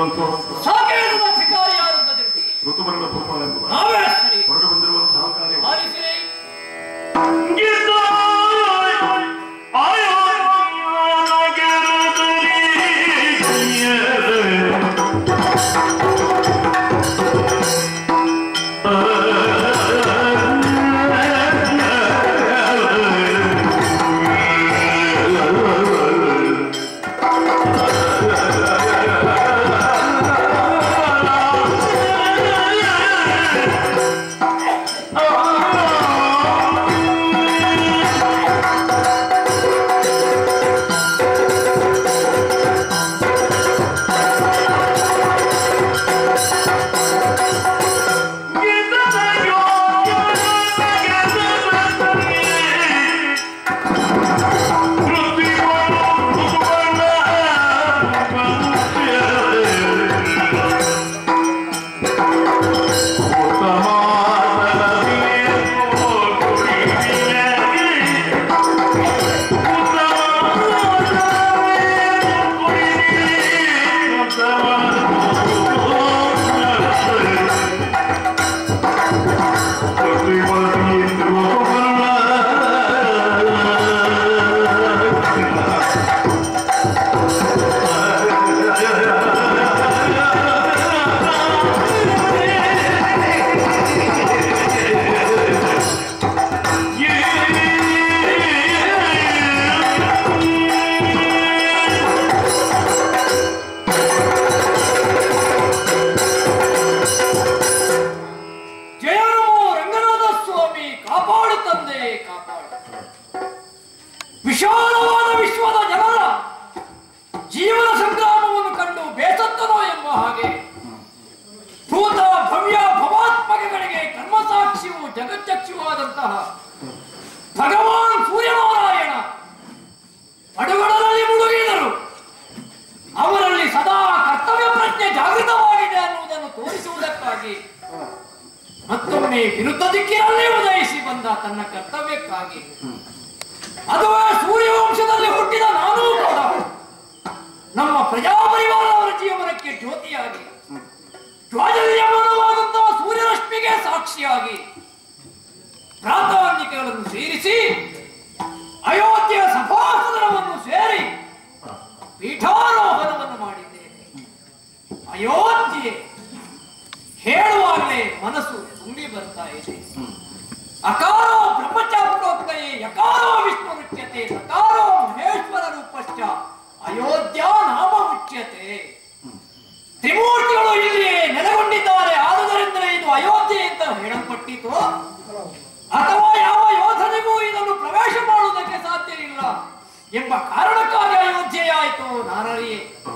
ಬಂದಿರುವಂತಹ ಸಾಕೇತದ ಅಧಿಕಾರಿ ಯಾರು ಅಂತ ತಿಳಿಸಿ ಋತುವರ್ಣ ಭೂಪಾಲ ಎಂಬ ನಾವೇ ಸರಿ ಹೊರಟು ಬಂದಿರುವಂತಹ ಕಾರ್ಯ ಆಲಿಸಿರಿ ಜಯನು ರಂಗನಾಥ ಸ್ವಾಮಿ ಕಾಪಾಡು ತಂದೆ ಕಾಪಾಡು ವಿಶಾಲವಾದ ವಿಶ್ವದ ಜನರ ಜೀವನ ಸಂಗ್ರಾಮವನ್ನು ಕಂಡು ಬೇಸತ್ತನೋ ಎಂಬ ಹಾಗೆ ಭೂತ ಭವ್ಯ ಭವಾತ್ಮಕಗಳಿಗೆ ಕರ್ಮಸಾಕ್ಷಿಯು ಜಗಚ್ಚಕ್ಷುವಾದಂತಹ ಭಗವಾನ್ ಸೂರ್ಯನಾರಾಯಣ ಪಡುಗಳಲ್ಲಿ ಮುಳುಗಿದರು ಅವರಲ್ಲಿ ಸದಾ ಕರ್ತವ್ಯ ಪ್ರಜ್ಞೆ ಜಾಗೃತವಾಗಿದೆ ಅನ್ನುವುದನ್ನು ತೋರಿಸುವುದಕ್ಕಾಗಿ ಮತ್ತೊಮ್ಮೆ ವಿರುದ್ಧ ದಿಕ್ಕಿನಲ್ಲಿ ಉದಯಿಸಿ ಬಂದ ತನ್ನ ಕರ್ತವ್ಯಕ್ಕಾಗಿ ಅದುವೇ ಸೂರ್ಯವಂಶದಲ್ಲಿ ಹುಟ್ಟಿದ ನಾನೂ ಕೂಡ ನಮ್ಮ ಪ್ರಜಾಪರಿವಾರವರ ಜೀವನಕ್ಕೆ ಜ್ಯೋತಿಯಾಗಿ ಜ್ವಾಜಲ್ಯಮಾನವಾದಂತಹ ಸೂರ್ಯರಶ್ಮಿಗೆ ಸಾಕ್ಷಿಯಾಗಿ ಪ್ರಾತಾನ್ನಿಕೆಗಳನ್ನು ಸೇರಿಸಿ ಅಯೋಧ್ಯೆಯ ಸಭಾಸದನವನ್ನು ಸೇರಿ ಪೀಠಾರೋಹಣವನ್ನು ಮಾಡಿದ್ದೇನೆ ಅಯೋಧ್ಯೆ ಹೇಳುವಾಗಲೇ ಮನಸ್ಸು ತುಂಬಿ ಬರ್ತಾ ಇದೆ ಅಕಾರೋ ಬ್ರಹ್ಮಚಾಪ್ರೋಕ್ತಯೇ ಯಕಾರೋ ವಿಷ್ಣು ರುಚ್ಯತೆ ಸಕಾರೋ ಮಹೇಶ್ವರ ರೂಪಶ್ಚ ಅಯೋಧ್ಯ ನಾಮ ಉಚ್ಯತೆ ತ್ರಿಮೂರ್ತಿಗಳು ಇಲ್ಲಿಯೇ ನೆಲೆಗೊಂಡಿದ್ದಾರೆ ಆದುದರಿಂದಲೇ ಇದು ಅಯೋಧ್ಯೆ ಅಂತ ಹೇಳಲ್ಪಟ್ಟಿತು ಅಥವಾ ಯಾವ ಯೋಧನಿಗೂ ಇದನ್ನು ಪ್ರವೇಶ ಮಾಡುವುದಕ್ಕೆ ಸಾಧ್ಯ ಇಲ್ಲ ಎಂಬ ಕಾರಣಕ್ಕಾಗಿ ಅಯೋಧ್ಯೆಯಾಯಿತು ನಾನರಿಯೇ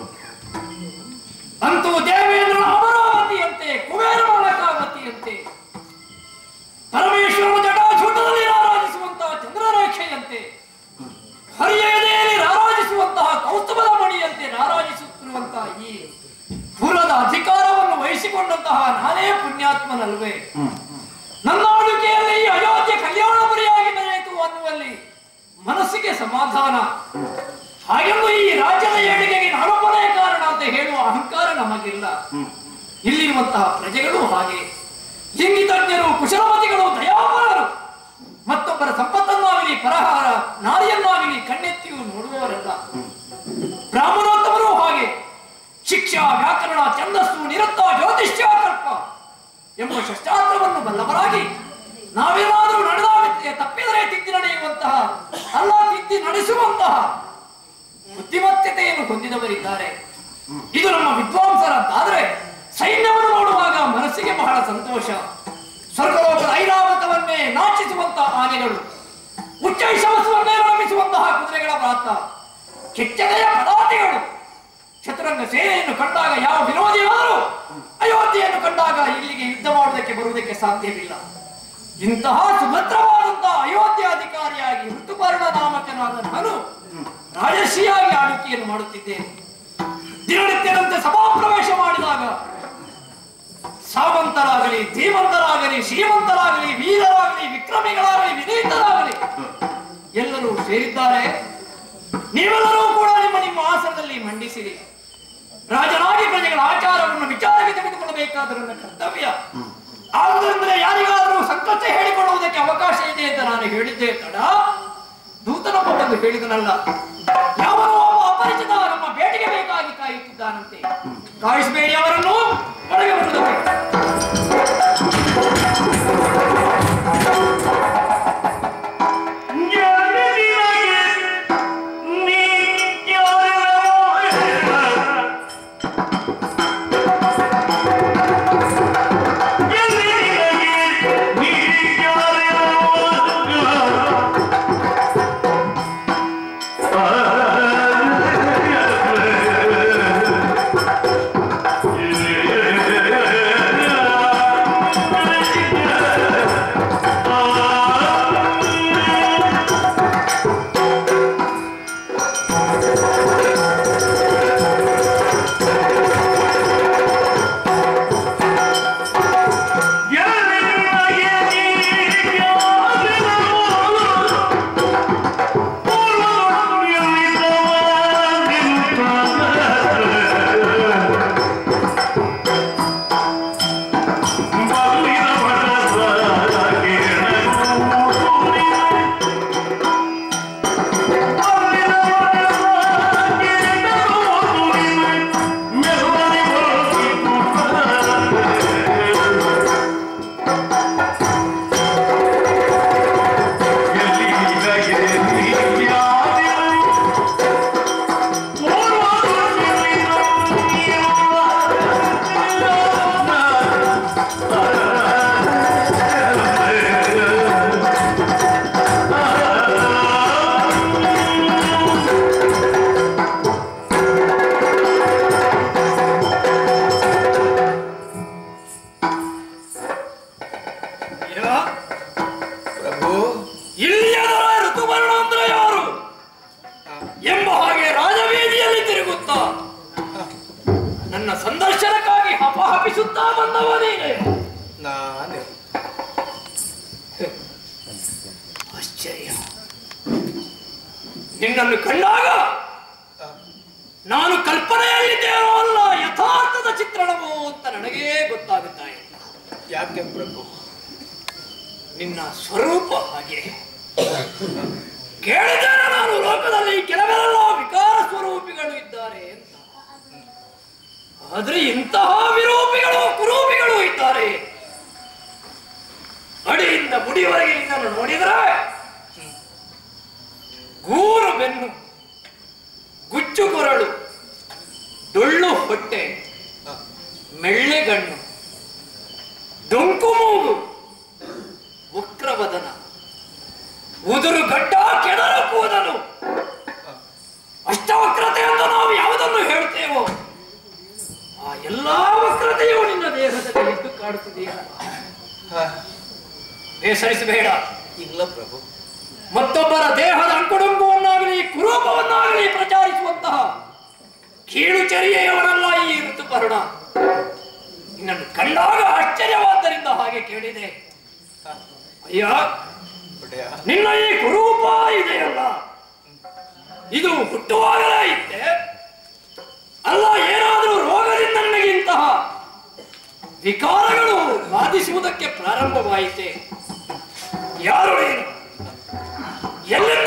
ಅಂತೂ ದೇವೇಂದ್ರನ ಅಮರಾವತಿಯಂತೆ ಕುಬೇರನ ಲಕಾವತಿಯಂತೆ ಪರಮೇಶ್ವರನ ಜಟಾಛೂಟದಲ್ಲಿ ರಾರಾಜಿಸುವಂತಹ ಚಂದ್ರರೇಖೆಯಂತೆ ಹರಿಯದೆಯಲ್ಲಿ ರಾರಾಜಿಸುವಂತಹ ಕೌಸ್ತುಭದ ಮಣಿಯಂತೆ ರಾರಾಜಿಸುತ್ತಿರುವಂತಹ ಈ ಪುರದ ಅಧಿಕಾರವನ್ನು ವಹಿಸಿಕೊಂಡಂತಹ ನಾನೇ ಪುಣ್ಯಾತ್ಮನಲ್ವೇ ನನ್ನ ಆಳ್ವಿಕೆಯಲ್ಲಿ ಈ ಅಯೋಧ್ಯೆ ಕಲ್ಯಾಣಪುರಿಯಾಗಿ ನಡೆಯಿತು ಅನ್ನುವಲ್ಲಿ ಮನಸ್ಸಿಗೆ ಸಮಾಧಾನ ಹಾಗೆಂದು ಈ ರಾಜ್ಯದ ಏಳಿಗೆಗೆ ನಾನೊಬ್ಬನೇ ಕಾರಣ ಅಂತ ಹೇಳುವ ಅಹಂಕಾರ ನಮಗಿಲ್ಲ ಇಲ್ಲಿರುವಂತಹ ಪ್ರಜೆಗಳು ಹಾಗೆ ಲಿಂಗಿತಜ್ಞರು ಕುಶಲಮತಿಗಳು ದಯಾಪರರು ಮತ್ತೊಬ್ಬರ ಸಂಪತ್ತನ್ನಾಗಲಿ ಪರಹಾರ ನಾರಿಯನ್ನಾಗಲಿ ಕಣ್ಣೆತ್ತಿಯೂ ನೋಡುವವರಲ್ಲ ಬ್ರಾಹ್ಮಣೋತ್ತಮರು ಹಾಗೆ ಶಿಕ್ಷಾ ವ್ಯಾಕರಣ ಛಂದಸ್ಸು ನಿರುತ್ತ ಜ್ಯೋತಿಷ್ಯ ಕಲ್ಪ ಎಂಬ ಶಸ್ತ್ರಾಸ್ತ್ರವನ್ನು ಬಲ್ಲವರಾಗಿ ನಾವೇನಾದರೂ ನಡೆದಾಗುತ್ತೆ ತಪ್ಪಿದರೆ ತಿದ್ದಿ ನಡೆಯುವಂತಹ ಅಲ್ಲ ತಿದ್ದಿ ನಡೆಸುವಂತಹ ಬುದ್ಧಿಮತ್ತೆಯನ್ನು ಹೊಂದಿದವರಿದ್ದಾರೆ ಇದು ನಮ್ಮ ವಿದ್ವಾಂಸರಂತಾದ್ರೆ ಸೈನ್ಯವನ್ನು ನೋಡುವಾಗ ಮನಸ್ಸಿಗೆ ಬಹಳ ಸಂತೋಷ ಸ್ವರ್ಗಲೋಕದ ಐರಾವತವನ್ನೇ ನಾಚಿಸುವಂತಹ ಆನೆಗಳು ಉಚ್ಚೈಶವಸವನ್ನೇ ರಮಿಸುವಂತಹ ಕುದುರೆಗಳ ಪ್ರಾತ ಕೆಚ್ಚನೆಯ ಪದಾತಿಗಳು ಚತುರಂಗ ಸೇನೆಯನ್ನು ಕಂಡಾಗ ಯಾವ ವಿರೋಧಿಯಾದರೂ ಅಯೋಧ್ಯೆಯನ್ನು ಕಂಡಾಗ ಇಲ್ಲಿಗೆ ಯುದ್ಧ ಮಾಡುವುದಕ್ಕೆ ಬರುವುದಕ್ಕೆ ಸಾಧ್ಯವಿಲ್ಲ ಇಂತಹ ಸುಭದ್ರವಾದಂತಹ ಅಯೋಧ್ಯಾಧಿಕಾರಿಯಾಗಿ ಋತುಪರ್ಣ ನಾಮಕನಾದ ನಾನು ರಾಜರ್ಷಿಯಾಗಿ ಆಳ್ವಿಕೆಯನ್ನು ಮಾಡುತ್ತಿದ್ದೇನೆ ದಿನನಿತ್ಯದಂತೆ ಸಭಾಪ್ರವೇಶ ಮಾಡಿದಾಗ ಸಾವಂತರಾಗಲಿ ಧೀಮಂತರಾಗಲಿ ಶ್ರೀಮಂತರಾಗಲಿ ವೀರರಾಗಲಿ ವಿಕ್ರಮಿಗಳಾಗಲಿ ವಿನೀತರಾಗಲಿ ಎಲ್ಲರೂ ಸೇರಿದ್ದಾರೆ ನೀವೆಲ್ಲರೂ ಕೂಡ ನಿಮ್ಮ ನಿಮ್ಮ ಆಸನದಲ್ಲಿ ಮಂಡಿಸಿರಿ ರಾಜನಾಗಿ ಪ್ರಜೆಗಳ ಆಚರಣೆ ಮಾಡಬೇಕಾದ ನನ್ನ ಕರ್ತವ್ಯ ಆದುದರಿಂದ ಯಾರಿಗಾದರೂ ಸಂಕಟ ಹೇಳಿಕೊಳ್ಳುವುದಕ್ಕೆ ಅವಕಾಶ ಇದೆ ಅಂತ ನಾನು ಹೇಳಿದ್ದೆ ತಡ ದೂತನೊಬ್ಬ ಬಂದು ಹೇಳಿದನಲ್ಲ ಯಾವನೋ ಒಬ್ಬ ಅಪರಿಚಿತ ನಮ್ಮ ಭೇಟಿಗೆ ಬೇಕಾಗಿ ಕಾಯುತ್ತಿದ್ದಾನಂತೆ ಕಾಯಿಸಬೇಡಿ ಅವರನ್ನು ಒಳಗೆ ಬರುವುದಕ್ಕೆ ಏನೋ? ಪ್ರಭು ಇಲ್ಲಿಯದರ ಋತುವರ್ಣ ಅಂದ್ರೆ ಯಾರು ಎಂಬ ಹಾಗೆ ರಾಜವೀದಿಯಲ್ಲಿ ತಿರುಗುತ್ತಾ ನನ್ನ ಸಂದರ್ಶನಕ್ಕಾಗಿ ಹಪಹಪಿಸುತ್ತಾ ಬಂದವ ನೀನೆ ನಾನೇ ಆಶ್ಚರ್ಯ ನಿನ್ನನ್ನು ಕಂಡಾಗ ನಾನು ಕಲ್ಪನೆಯಲ್ಲಿದ್ದೇನೋ ಅಲ್ಲ ಯಥಾರ್ಥದ ಚಿತ್ರಣವೋ ಅಂತ ನನಗೇ ಗೊತ್ತಾಗುತ್ತಾ ಇಲ್ಲ ಯಾಕೆ ಪ್ರಭು ನಿನ್ನ ಸ್ವರೂಪ ಹಾಗೆ ಕೇಳಿದ್ದೇನೆ ನಾನು ಲೋಕದಲ್ಲಿ ಕೆಲವೆಲ್ಲ ವಿಕಾರ ಸ್ವರೂಪಿಗಳು ಇದ್ದಾರೆ ಅಂತ ಆದ್ರೆ ಇಂತಹ ವಿರೂಪಿಗಳು ಕುರೂಪಿಗಳು ಇದ್ದಾರೆ ಅಡಿಯಿಂದ ಮುಡಿಯವರೆಗೆ ನಿನ್ನನ್ನು ನೋಡಿದರೆ ಗೂರು ಬೆನ್ನು ಗುಚ್ಚು ಕೊರಳು ಡೊಳ್ಳು ಹೊಟ್ಟೆ ಮೆಳ್ಳೆಗಣ್ಣು ಡೊಂಕು ಮೂಗು ವಕ್ರವದನ ಉದುರು ಗಡ್ಡ ಕೆಡರ ಕೂದಲು ಅಷ್ಟವಕ್ರತೆ ಅಂತ ನಾವು ಯಾವುದನ್ನು ಹೇಳ್ತೇವೋ ಆ ಎಲ್ಲಾ ವಕ್ರತೆಯು ನಿನ್ನ ದೇಹದಲ್ಲಿ ಎದ್ದು ಕಾಡುತ್ತಿದೆಯಾ ಹ, ಬೇಸರಿಸಬೇಡ ಇಲ್ಲ ಪ್ರಭು ಮತ್ತೊಬ್ಬರ ದೇಹದ ಅಂಕುಡೊಂಕುವನ್ನಾಗಲಿ ಕುರೂಪವನ್ನಾಗಲಿ ಪ್ರಚಾರಿಸುವಂತಹ ಕೀಳುಚರಿಯೆಯವರಲ್ಲ ಈ ಋತುಪರ್ಣ ನಿನ್ನನ್ನು ಕಂಡಾಗ ಆಶ್ಚರ್ಯವಾದ್ದರಿಂದ ಹಾಗೆ ಕೇಳಿದೆ ಹ, ಅಯ್ಯ ಒಡೆಯ ನಿನ್ನ ಈ ಕುರೂಪ ಇದೆಯಲ್ಲ ಇದು ಹುಟ್ಟುವಾಗಲೇ ಇತ್ತೆ ಅಲ್ಲ ಏನಾದರೂ ರೋಗದಿಂದ ನನಗೆ ಇಂತಹ ವಿಕಾರಗಳು ಬಾಧಿಸುವುದಕ್ಕೆ ಪ್ರಾರಂಭವಾಯಿತೆ ಯಾರು ನೀನು ಎಲ್ಲಿಂದ